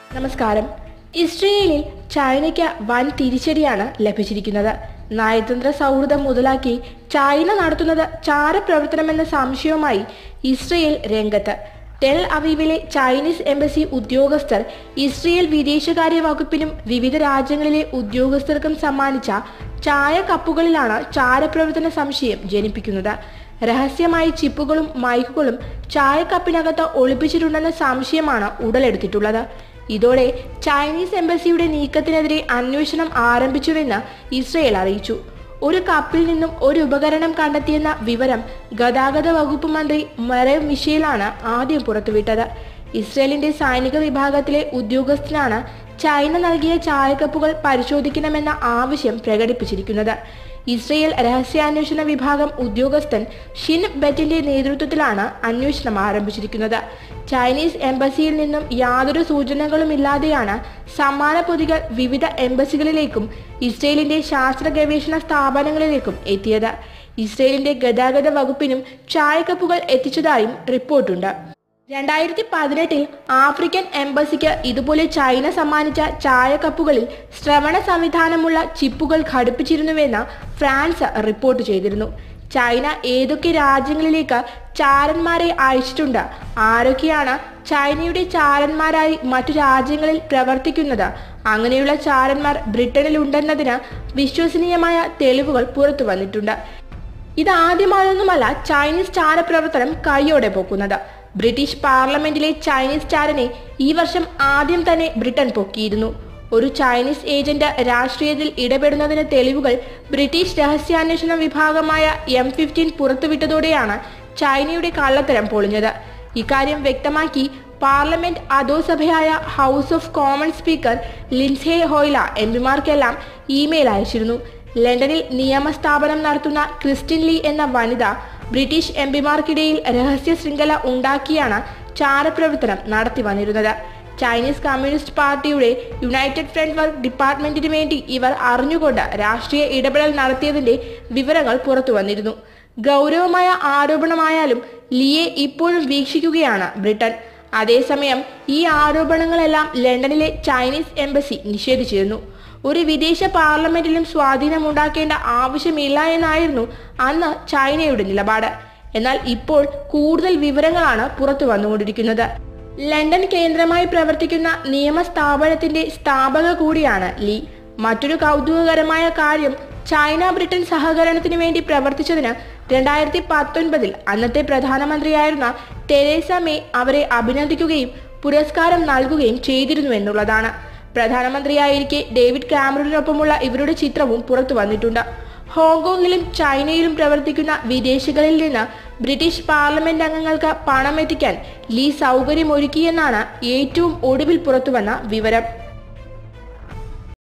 നമസ്കാരം ഇസ്രയേലിൽ ചൈനയ്ക്ക് വൻ തിരിച്ചടിയാണ് ലഭിച്ചിരിക്കുന്നത് നയതന്ത്ര സൗഹൃദം മുതലാക്കി ചൈന നടത്തുന്നത് ചാരപ്രവർത്തനമെന്ന സംശയവുമായി ഇസ്രയേൽ രംഗത്ത് ടെൽ അവീവിലെ ചൈനീസ് എംബസി ഉദ്യോഗസ്ഥർ ഇസ്രയേൽ വിദേശകാര്യ വകുപ്പിനും വിവിധ രാജ്യങ്ങളിലെ ഉദ്യോഗസ്ഥർക്കും സമ്മാനിച്ച ചായ കപ്പുകളിലാണ് ചാരപ്രവർത്തന സംശയം ജനിപ്പിക്കുന്നത് രഹസ്യമായി ചിപ്പുകളും മൈക്കുകളും ചായക്കപ്പിനകത്ത് ഒളിപ്പിച്ചിട്ടുണ്ടെന്ന സംശയമാണ് ഉടലെടുത്തിട്ടുള്ളത് ഇതോടെ ചൈനീസ് എംബസിയുടെ നീക്കത്തിനെതിരെ അന്വേഷണം ആരംഭിച്ചുവെന്ന് ഇസ്രയേൽ അറിയിച്ചു ഒരു കപ്പിൽ നിന്നും ഒരു ഉപകരണം കണ്ടെത്തിയെന്ന വിവരം ഗതാഗത വകുപ്പ് മന്ത്രി മെറേവ് മിഷേലാണ് ആദ്യം പുറത്തുവിട്ടത് ഇസ്രയേലിന്റെ സൈനിക വിഭാഗത്തിലെ ഉദ്യോഗസ്ഥനാണ് ചൈന നൽകിയ ചായക്കപ്പുകൾ പരിശോധിക്കണമെന്ന ആവശ്യം പ്രകടിപ്പിച്ചിരിക്കുന്നത് ഇസ്രയേൽ രഹസ്യാന്വേഷണ വിഭാഗം ഉദ്യോഗസ്ഥൻ ഷിൻ ബെറ്റിന്റെ നേതൃത്വത്തിലാണ് അന്വേഷണം ആരംഭിച്ചിരിക്കുന്നത് ചൈനീസ് എംബസിയിൽ നിന്നും യാതൊരു സൂചനകളുമില്ലാതെയാണ് സമ്മാന പൊതികൾ വിവിധ എംബസികളിലേക്കും ഇസ്രയേലിന്റെ ശാസ്ത്ര ഗവേഷണ സ്ഥാപനങ്ങളിലേക്കും എത്തിയത് ഇസ്രയേലിന്റെ ഗതാഗത വകുപ്പിനും ചായക്കപ്പുകൾ എത്തിച്ചതായും റിപ്പോർട്ടുണ്ട് രണ്ടായിരത്തി പതിനെട്ടിൽ ആഫ്രിക്കൻ എംബസിക്ക് ഇതുപോലെ ചൈന സമ്മാനിച്ച ചായക്കപ്പുകളിൽ ശ്രവണ സംവിധാനമുള്ള ചിപ്പുകൾ ഘടിപ്പിച്ചിരുന്നുവെന്ന് ഫ്രാൻസ് റിപ്പോർട്ട് ചെയ്തിരുന്നു ചൈന ഏതൊക്കെ രാജ്യങ്ങളിലേക്ക് ചാരന്മാരെ അയച്ചിട്ടുണ്ട് ആരൊക്കെയാണ് ചൈനയുടെ ചാരന്മാരായി മറ്റു രാജ്യങ്ങളിൽ പ്രവർത്തിക്കുന്നത് അങ്ങനെയുള്ള ചാരന്മാർ ബ്രിട്ടനിലുണ്ടെന്നതിന് വിശ്വസനീയമായ തെളിവുകൾ പുറത്തു വന്നിട്ടുണ്ട് ഇതാദ്യമായൊന്നുമല്ല ചൈനീസ് ചാരപ്രവർത്തനം കൈയോടെ പോക്കുന്നത് ബ്രിട്ടീഷ് പാർലമെന്റിലെ ചൈനീസ് ചാരനെ ഈ വർഷം ആദ്യം തന്നെ ബ്രിട്ടൻ പൊക്കിയിരുന്നു ഒരു ചൈനീസ് ഏജന്റ് രാഷ്ട്രീയത്തിൽ ഇടപെടുന്നതിന് തെളിവുകൾ ബ്രിട്ടീഷ് രഹസ്യാന്വേഷണ വിഭാഗമായ എം ഫിഫ്റ്റീൻ പുറത്തുവിട്ടതോടെയാണ് ചൈനയുടെ കള്ളത്തരം പൊളിഞ്ഞത് ഇക്കാര്യം വ്യക്തമാക്കി പാർലമെന്റ് അധോസഭയായ house of common speaker Lindsay Hoyle എംപിമാർക്കെല്ലാം ഇമെയിൽ അയച്ചിരുന്നു ലണ്ടനിൽ നിയമസ്ഥാപനം നടത്തുന്ന ക്രിസ്റ്റിൻ ലീ എന്ന വനിത ബ്രിട്ടീഷ് എംപിമാർക്കിടയിൽ രഹസ്യ ശൃംഖല ഉണ്ടാക്കിയാണ് ചാരപ്രവർത്തനം നടത്തി വന്നിരുന്നത് ചൈനീസ് കമ്മ്യൂണിസ്റ്റ് പാർട്ടിയുടെ യുണൈറ്റഡ് ഫ്രണ്ട് വർക്ക് ഡിപ്പാർട്ട്മെന്റിന് വേണ്ടി ഇവർ അറിഞ്ഞുകൊണ്ട് രാഷ്ട്രീയ ഇടപെടൽ നടത്തിയതിന്റെ വിവരങ്ങൾ പുറത്തു വന്നിരുന്നു ഗൗരവമായ ആരോപണമായാലും ലിയെ ഇപ്പോഴും വീക്ഷിക്കുകയാണ് ബ്രിട്ടൻ അതേസമയം ഈ ആരോപണങ്ങളെല്ലാം ലണ്ടനിലെ ചൈനീസ് എംബസി നിഷേധിച്ചിരുന്നു ഒരു വിദേശ പാർലമെന്റിലും സ്വാധീനമുണ്ടാക്കേണ്ട ആവശ്യമില്ല എന്നായിരുന്നു അന്ന് ചൈനയുടെ നിലപാട് എന്നാൽ ഇപ്പോൾ കൂടുതൽ വിവരങ്ങളാണ് പുറത്തു വന്നുകൊണ്ടിരിക്കുന്നത് ലണ്ടൻ കേന്ദ്രമായി പ്രവർത്തിക്കുന്ന നിയമസ്ഥാപനത്തിന്റെ സ്ഥാപക കൂടിയാണ് ലീ മറ്റൊരു കൗതുകകരമായ കാര്യം ചൈന ബ്രിട്ടൻ സഹകരണത്തിന് വേണ്ടി പ്രവർത്തിച്ചതിന് രണ്ടായിരത്തി പത്തൊൻപതിൽ അന്നത്തെ പ്രധാനമന്ത്രിയായിരുന്ന തെരേസ മേ അവരെ അഭിനന്ദിക്കുകയും പുരസ്കാരം നൽകുകയും ചെയ്തിരുന്നു എന്നുള്ളതാണ് പ്രധാനമന്ത്രിയായിരിക്കെ ഡേവിഡ് കാമറൂണിനൊപ്പമുള്ള ഇവരുടെ ചിത്രവും പുറത്തു വന്നിട്ടുണ്ട് ഹോങ്കോങ്ങിലും ചൈനയിലും പ്രവർത്തിക്കുന്ന വിദേശികളിൽ നിന്ന് ബ്രിട്ടീഷ് പാർലമെന്റ് അംഗങ്ങൾക്ക് പണം എത്തിക്കാൻ ലീ സൗകര്യമൊരുക്കിയെന്നാണ് ഏറ്റവും ഒടുവിൽ പുറത്തുവന്ന വിവരം